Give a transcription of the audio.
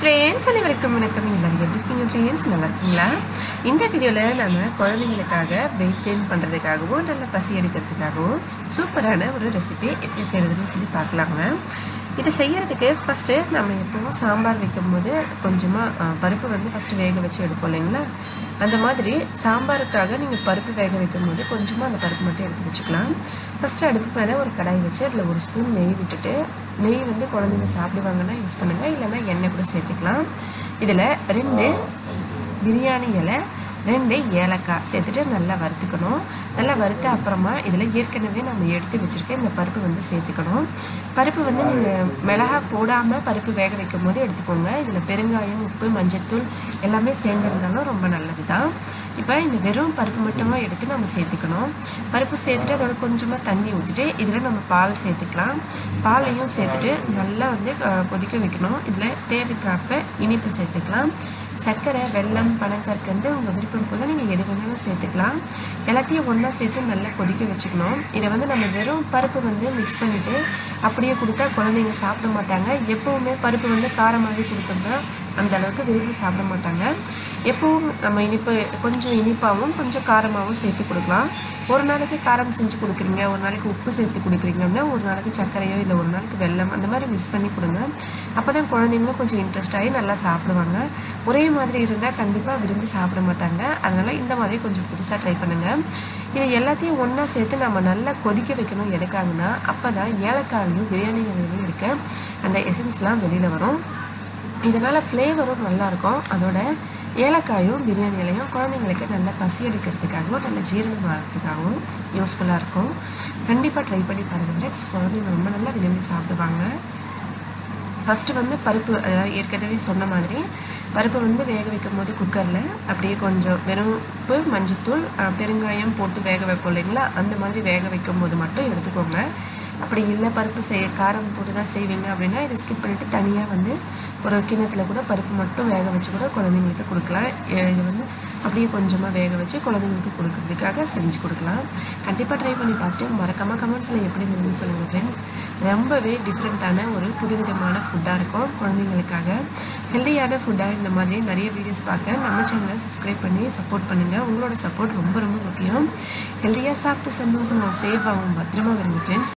friends அனைவருக்கும் வணக்கம் எல்லாரும் எப்படி இருக்கீங்க ஃப்ரெண்ட்ஸ் நல்லா இருக்கீங்களா இந்த வீடியோவில் நம்ம குழந்தைங்களுக்காக வெயிட் கெயின் பண்ணுறதுக்காகவும் நல்ல பசி எடுக்கிறதுக்காகவும் சூப்பரான ஒரு ரெசிபி எப்படி செய்கிறதுன்னு சொல்லி பார்க்கலாங்க இதை செய்யறதுக்கு ஃபஸ்ட்டு நம்ம எப்போவும் சாம்பார் வைக்கும்போது கொஞ்சமாக பருப்பு வந்து ஃபஸ்ட்டு வேக வச்சு எடுப்போம் இல்லைங்களா அந்த மாதிரி சாம்பாருக்காக நீங்கள் பருப்பு வேக வைக்கும்போது கொஞ்சமாக அந்த பருப்பு மட்டும் எடுத்து வச்சுக்கலாம் ஃபஸ்ட்டு அடுப்பு மேலே ஒரு கடாய் வச்சு அதில் ஒரு ஸ்பூன் நெய் விட்டுட்டு நெய் வந்து குழந்தைங்க சாப்பிடுவாங்கன்னா யூஸ் பண்ணுங்கள் இல்லைன்னா எண்ணெய் கூட சேர்த்துக்கலாம் இதில் ரெண்டு பிரியாணி இலை ரெண்டு ஏலக்காய் சேர்த்துட்டு நல்லா வறுத்துக்கணும் நல்லா வறுத்த அப்புறமா இதில் ஏற்கனவே நம்ம எடுத்து வச்சுருக்க இந்த பருப்பு வந்து சேர்த்துக்கணும் பருப்பு வந்து நீங்கள் மிளகா போடாமல் பருப்பு வேக வைக்கும் போது எடுத்துக்கோங்க இதில் பெருங்காயம் உப்பு மஞ்சத்தூள் எல்லாமே சேர்ந்துருந்தாலும் ரொம்ப நல்லது தான் இப்போ இந்த வெறும் பருப்பு மட்டுமா எடுத்து நம்ம சேர்த்துக்கணும் பருப்பு சேர்த்துட்டு அதோட கொஞ்சமாக தண்ணி ஊற்றிட்டு இதில் நம்ம பால் சேர்த்துக்கலாம் பாலையும் சேர்த்துட்டு நல்லா வந்து அஹ், கொதிக்க வைக்கணும் இதில் தேவைக்காப்ப இனிப்பு சேர்த்துக்கலாம் சர்க்கரை வெல்லம் பனங்கற்கண்டு உங்கள் விருப்பம் போல் நீங்கள் எது வேணாலும் சேர்த்துக்கலாம் எல்லாத்தையும் ஒன்றா சேர்த்து நல்லா கொதிக்க வச்சுக்கணும் இதை வந்து நம்ம வெறும் பருப்பு வந்து மிக்ஸ் பண்ணிவிட்டு அப்படியே கொடுத்தா குழந்தைங்க சாப்பிட மாட்டாங்க எப்போவுமே பருப்பு வந்து காரமாகவே கொடுத்தோம்னா அந்த அளவுக்கு விரும்பி சாப்பிட மாட்டாங்க எப்பவும் நம்ம இனிப்பு கொஞ்சம் இனிப்பாகவும் கொஞ்சம் காரமாகவும் சேர்த்து கொடுக்கலாம் ஒரு நாளைக்கு காரம் செஞ்சு கொடுக்குறீங்க ஒரு நாளைக்கு உப்பு சேர்த்து கொடுக்குறீங்க அப்படின்னா ஒரு நாளைக்கு சர்க்கரையோ இல்லை ஒரு நாளைக்கு வெல்லம் அந்த மாதிரி மிக்ஸ் பண்ணி கொடுங்க அப்போ தான் குழந்தைங்களும் கொஞ்சம் இன்ட்ரெஸ்ட் ஆகி நல்லா சாப்பிடுவாங்க ஒரே மாதிரி இருந்தால் கண்டிப்பாக விரும்பி சாப்பிட மாட்டாங்க அதனால் இந்த மாதிரி கொஞ்சம் புதுசாக ட்ரை பண்ணுங்கள் இது எல்லாத்தையும் ஒன்றா சேர்த்து நம்ம நல்லா கொதிக்க வைக்கணும் எதுக்காகனா அப்போ தான் ஏலக்காயும் பிரியாணி இலையிலும் இருக்க அந்த எசன்ஸ்லாம் வெளியில் வரும் இதனால் ஃப்ளேவரும் நல்லாயிருக்கும் அதோட ஏலக்காயும் பிரியாணி இலையும் குழந்தைங்களுக்கு நல்ல பசி எடுக்கிறதுக்காகவும் நல்ல ஜீரணம் ஆகிறதுக்காகவும் யூஸ்ஃபுல்லாக இருக்கும் கண்டிப்பாக ட்ரை பண்ணி பாருங்கள் ஃப்ரெண்ட்ஸ் குழந்தைங்க ரொம்ப நல்லா விரும்பி சாப்பிடுவாங்க ஃபஸ்ட்டு வந்து பருப்பு அதாவது ஏற்கனவே சொன்ன மாதிரி பருப்பை வந்து வேக வைக்கும் போது குக்கரில் அப்படியே கொஞ்சம் வெறும் உப்பு மஞ்சத்தூள் அஹ், பெருங்காயம் போட்டு வேக வைப்போம் இல்லைங்களா அந்த மாதிரி வேக வைக்கும் போது மட்டும் எடுத்துக்கோங்க அப்படி இல்லை பருப்பு செய்ய காரம் போட்டு தான் செய்வீங்க அப்படின்னா இதை ஸ்கிப் பண்ணிவிட்டு தனியாக வந்து ஒரு கிண்ணத்தில் கூட பருப்பு மட்டும் வேக வச்சு கூட குழந்தைங்களுக்கு கொடுக்கலாம் எ- இது வந்து அப்படியே கொஞ்சமாக வேக வச்சு குழந்தைங்களுக்கு கொடுக்கறதுக்காக செஞ்சு கொடுக்கலாம் கண்டிப்பாக ட்ரை பண்ணி பார்த்துட்டு மறக்காமல் கமெண்ட்ஸில் எப்படி இருந்ததுன்னு சொல்லுங்கள் ஃப்ரெண்ட்ஸ் ரொம்பவே டிஃப்ரெண்ட்டான ஒரு புதுவிதமான ஃபுட்டாக இருக்கும் குழந்தைங்களுக்காக ஹெல்த்தியான ஃபுட்டாக இந்த மாதிரி நிறைய வீடியோஸ் பார்க்க நம்ம சேனலை சப்ஸ்கிரைப் பண்ணி சப்போர்ட் பண்ணுங்கள் உங்களோட சப்போர்ட் ரொம்ப ரொம்ப முக்கியம் ஹெல்த்தியாக சாப்பிட்டு சந்தோஷமாக சேஃபாகவும் பத்திரமா வருங்க ஃப்ரெண்ட்ஸ்